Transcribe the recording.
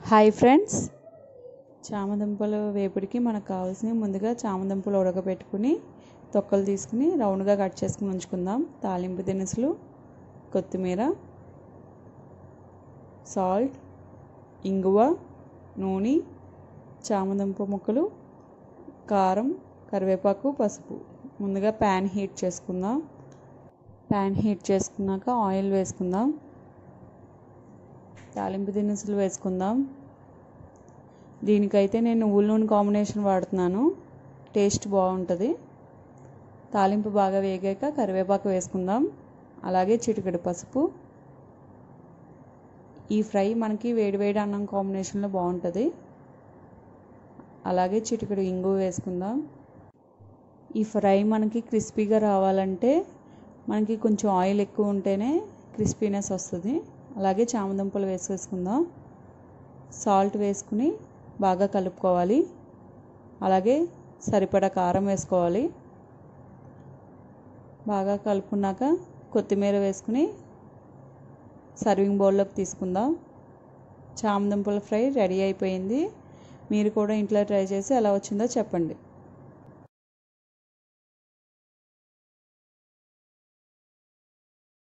hi friends చామదుంపల వేపుడికి మనకు కావాల్సినవి ముందుగా చామదుంపలు ఉడకబెట్టుకుని తొక్కలు తీసుకుని రౌండ్గా కట్ చేసుకుని ఉంచుకుందాం తాలింపు దినుసులు కొత్తిమీర సాల్ట్ ఇంగువ నూనె చామదుంప ముక్కలు కారం కరివేపాకు పసుపు ముందుగా ప్యాన్ హీట్ చేసుకుందాం ప్యాన్ హీట్ చేసుకున్నాక ఆయిల్ వేసుకుందాం తాలింపు దినుసులు వేసుకుందాం దీనికైతే నేను నువ్వుల నూనె కాంబినేషన్ వాడుతున్నాను టేస్ట్ బాగుంటుంది తాలింపు బాగా వేగాక కరివేపాకు వేసుకుందాం అలాగే చిటికెడు పసుపు ఈ ఫ్రై మనకి వేడివేడి అన్నం కాంబినేషన్లో బాగుంటుంది అలాగే చిటికెడు ఇంగు వేసుకుందాం ఈ ఫ్రై మనకి క్రిస్పీగా రావాలంటే మనకి కొంచెం ఆయిల్ ఎక్కువ ఉంటేనే క్రిస్పీనెస్ వస్తుంది అలాగే చామదుంపలు వేసేసుకుందాం సాల్ట్ వేసుకుని బాగా కలుపుకోవాలి అలాగే సరిపడా కారం వేసుకోవాలి బాగా కలుపుకున్నాక కొత్తిమీర వేసుకుని సర్వింగ్ బౌల్లోకి తీసుకుందాం చామదుంపల ఫ్రై రెడీ అయిపోయింది మీరు కూడా ఇంట్లో ట్రై చేసి ఎలా వచ్చిందో చెప్పండి